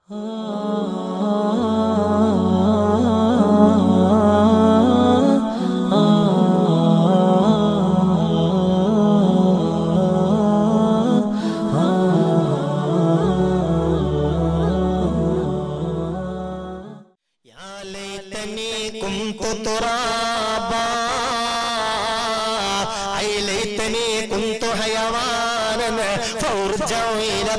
يا ليتني كنت ترابا أي ليتني كنت حيوانا فأرجع إلى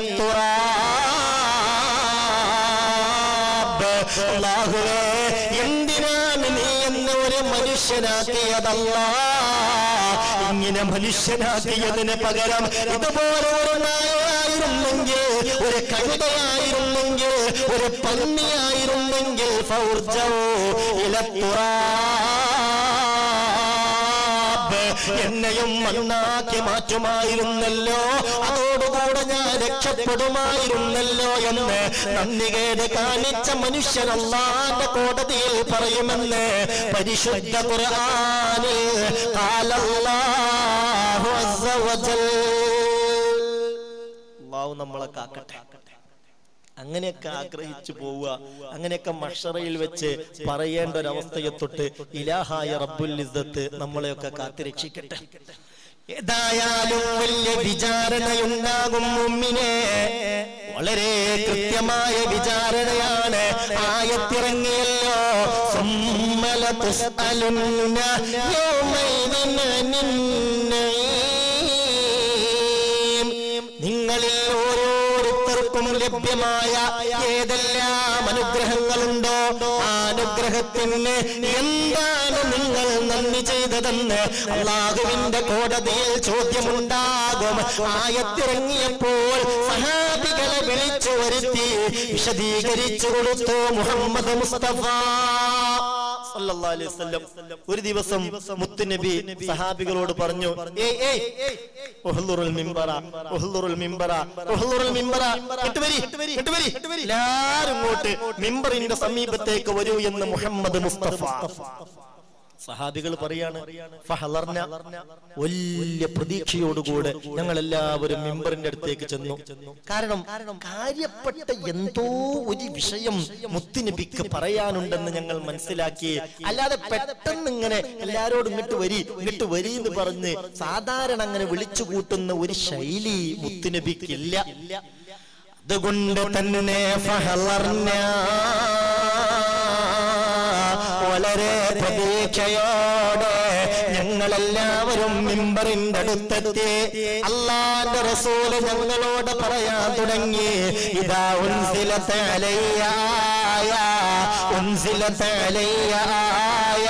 التراب അല്ലാഹുവേ എന്തിനാണ് നീ എന്നെ ഒരു മനുഷ്യനാക്കിയതല്ല ഇങ്ങനെ മനുഷ്യനാക്കിയതിന് പകരം ഇതുപോലെ ഒരു നായയായിരുന്നെങ്കിൽ ഒരു കഴുതയായിരുന്നെങ്കിൽ ഒരു പന്നിയായിരുന്നെങ്കിൽ ഫൗർജവോ ഇലത്തുറാബ് എന്നെയും മണ്ണാക്കി മാറ്റുമായിരുന്നല്ലോ അതോടുകൂടെ ഞാൻ രക്ഷപ്പെടുമായിരുന്നല്ലോ എന്ന് നന്ദികേട് കാണിച്ച മനുഷ്യനല്ലാന്റെ കോടതിയിൽ പറയുമെന്ന് പരിശുദ്ധ ഖുർആനിൽ ഖാലല്ലാഹു അസ്സ വജൽ അള്ളാഹു നമ്മളെ കാക്കട്ടെ അങ്ങനെയൊക്കെ ആഗ്രഹിച്ചു പോവുക അങ്ങനെയൊക്കെ മഷറയിൽ വെച്ച് പറയേണ്ട ഒരവസ്ഥയെ തൊട്ട് ഇലാഹായ റബ്ബുൽ ഇസ്സത്ത് നമ്മളെയൊക്കെ കാത്തിരക്ഷിക്കട്ടെ ഏതായാലും വലിയ വിചാരണയുണ്ടാകും മുമ്മിനെ വളരെ കൃത്യമായ വിചാരണയാണ് ആയത്തിറങ്ങിയല്ലോ സുമ്മല തുസ്അലുന്ന യൗമൈദിൻ അനിൻ നഈം. നിങ്ങളിൽ ഓരോരുത്തർക്കും ലഭ്യമായ ഏതെല്ലാം അനുഗ്രഹങ്ങളുണ്ടോ ആ അനുഗ്രഹത്തിന് എന്താണ് നിങ്ങൾ നന്ദി ചെയ്തതെന്ന് അള്ളാഹുവിന്റെ കോടതിയിൽ ചോദ്യമുണ്ടാകും ആയത്തിറങ്ങിയപ്പോൾ സഹാബികളെ വിളിച്ചു വരുത്തി വിശദീകരിച്ചു കൊടുത്തു മുഹമ്മദ് മുസ്തഫ സല്ലല്ലാഹു അലൈഹി വസല്ലം ഒരു ദിവസം മുത്തുനബി സഹാബികളോട് പറഞ്ഞു ഏയ് ഏയ് ഉഹ്ലുറുൽ മിമ്പറ ഉഹ്ലുറുൽ മിമ്പറ ഉഹ്ലുറുൽ മിമ്പറ ഇട്ടുവരി ഇട്ടുവരി എല്ലാരും ഇങ്ങോട്ട് മിമ്പറിന്റെ സമീപത്തേക്ക് വരൂ എന്ന് മുഹമ്മദ് മുസ്തഫ സഹാബികൾ പറയാണ് ഫഹലർന വലിയ പ്രതീക്ഷയോടുകൂടെ ഞങ്ങൾ എല്ലാവരും മിമ്പറിന്റെ അടുത്തേക്ക് ചെന്നു കാരണം കാര്യപ്പെട്ട എന്തോ ഒരു വിഷയം മുത്തുനബിക്ക് പറയാനുണ്ടെന്ന് ഞങ്ങൾ മനസ്സിലാക്കി അല്ലാതെ പെട്ടെന്ന് ഇങ്ങനെ എല്ലാരോടും ഇങ്ങോട്ട് വരി ഇങ്ങോട്ട് വരി എന്ന് പറഞ്ഞ് സാധാരണ അങ്ങനെ വിളിച്ചു കൂട്ടുന്ന ഒരു ശൈലി മുത്തുനബിക്കില്ല അതുകൊണ്ട് തന്നെ ഫഹലർന വളരെ പ്രതീക്ഷയോടെ ഞങ്ങളെല്ലാവരും മിമ്പറിന്റെ അടുത്തെത്തി അള്ളാന്റെ റസൂല് ഞങ്ങളോട് പറയാൻ തുടങ്ങി ഇതാ ഉൻസിലത്തെ അലയ്യായ ഉൻസിലത്തെ അലയ്യായ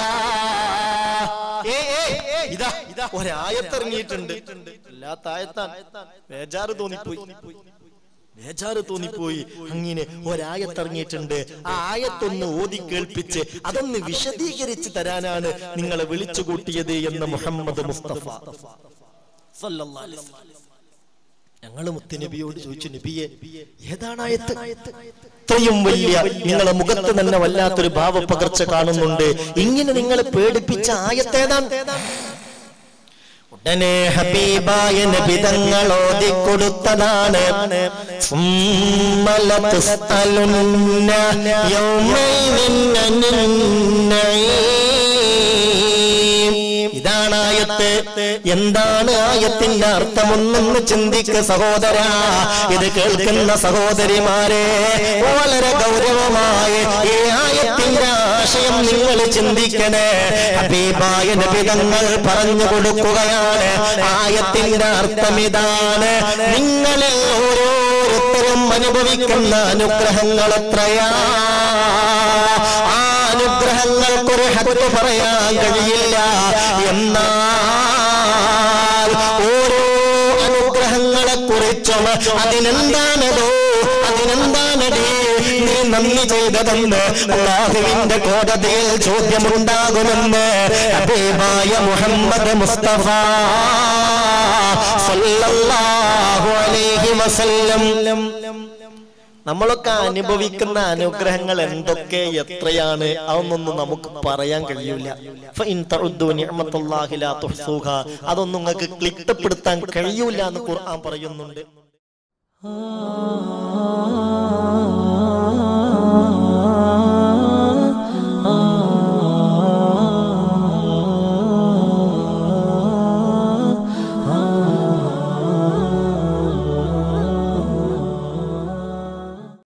ഇതാ ഇതാ ഒരായത്തിറങ്ങിയിട്ടുണ്ട് അല്ലാത്ത ആയത്താൻ ബേജാറ് തോന്നിപ്പോയി ബേജാറ് തോന്നിപ്പോയി അങ്ങനെ ഒരായത്തിറങ്ങിയിട്ടുണ്ട് ആ ആയത്തൊന്ന് ഓതി കേൾപ്പിച്ച് അതൊന്ന് വിശദീകരിച്ച് തരാനാണ് നിങ്ങളെ വിളിച്ചു കൂട്ടിയത് എന്ന് മുഹമ്മദ് മുസ്തഫ സല്ലല്ലാഹു അലൈഹി വസല്ലം. ഞങ്ങള് മുത്തുനബിയോട് ചോദിച്ചു നബിയെ ഏതാണ് ആയത്ത് ഇത്രയും വലിയ നിങ്ങളെ മുഖത്ത് തന്നെ വല്ലാത്തൊരു ഭാവപ്പകർച്ച കാണുന്നുണ്ട് ഇങ്ങനെ നിങ്ങളെ പേടിപ്പിച്ച ആയത്തേതാണ് ഉടനെ ഹബീബായ നബി തങ്ങൾ ഓതിക്കൊടുത്തതാണ് സുമ്മല തുസ്അലുന്ന യൗമൈദിൻ അനിൻ നഈം. ഇതാണ് ആയത്ത് എന്താണ് ആയത്തിന്റെ അർത്ഥമൊന്നൊന്ന് ചിന്തിക്ക സഹോദര ഇത് കേൾക്കുന്ന സഹോദരിമാരെ വളരെ ഗൗരവമായി ഈ ആയത്തിന്റെ ആശയം നിങ്ങൾ ചിന്തിക്കണേ ഹബീബായ നബിതങ്ങൾ പറഞ്ഞു കൊടുക്കുകയാണ് ആയത്തിന്റെ അർത്ഥം ഇതാണ് നിങ്ങളിൽ ഓരോരുത്തരും അനുഭവിക്കുന്ന അനുഗ്രഹങ്ങൾ എത്രയാ ആ അനുഗ്രഹങ്ങൾക്കൊരു ഹത്ത് പറയാൻ കഴിയില്ല എന്നാൽ ഓരോ അനുഗ്രഹങ്ങളെ കുറിച്ചും അതിനെന്താണതോ അതിനെന്താണടേ നീ നന്ദി ചെയ്തതെന്ന് അള്ളാഹുവിന്റെ കോടതിയിൽ ചോദ്യമുണ്ടാകുമെന്ന് ഹബീബായ മുഹമ്മദ് മുസ്തഫ സല്ലല്ലാഹു അലൈഹി വസല്ലം നമ്മളൊക്കെ അനുഭവിക്കുന്ന അനുഗ്രഹങ്ങൾ എന്തൊക്കെ എത്രയാണ് അതൊന്നും നമുക്ക് പറയാൻ കഴിയൂല ഫഇൻ തഉദ്ദു നിഅമത്തുല്ലാഹി ലാ തുഹ്സൂഹ. അതൊന്നും നിങ്ങൾക്ക് ക്ലിട്ടപ്പെടുത്താൻ കഴിയൂല എന്ന് ഖുർആൻ പറയുന്നുണ്ട് ആ